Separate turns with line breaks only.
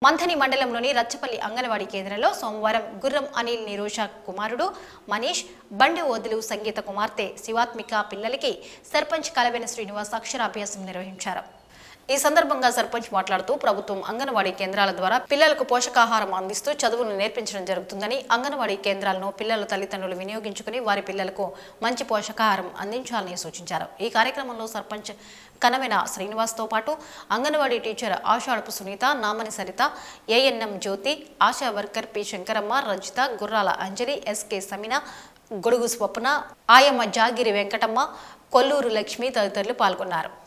మంథని మండలంలోని రచ్చపల్లి అంగన్వాడీ కేంద్రంలో సోమవారం గుర్రం అనిల్ నిరోష కుమారుడు మనీష్ బండి ఓదులు సంగీత కుమార్తె శివాత్మిక పిల్లలకి సర్పంచ్ కలవెన శ్రీనివాస్ అక్షరాభ్యాసం నిర్వహించారు ఈ సందర్భంగా సర్పంచ్ మాట్లాడుతూ ప్రభుత్వం అంగన్వాడీ కేంద్రాల ద్వారా పిల్లలకు పోషకాహారం అందిస్తూ చదువును నేర్పించడం జరుగుతుందని అంగన్వాడీ కేంద్రాలను పిల్లల తల్లిదండ్రులు వినియోగించుకుని వారి పిల్లలకు మంచి పోషకాహారం అందించాలని సూచించారు ఈ కార్యక్రమంలో సర్పంచ్ కనవెన శ్రీనివాస్తో పాటు anganwadi teacher Ashadapu Sunitha Namani Saritha ANM Jyothi ASHA worker P Shankaramma Rajitha Gurrala Anjali SK సమీన గొడుగు స్వప్న ఆయమ్మ జాగిరి వెంకటమ్మ కొల్లూరు లక్ష్మి తదితరులు పాల్గొన్నారు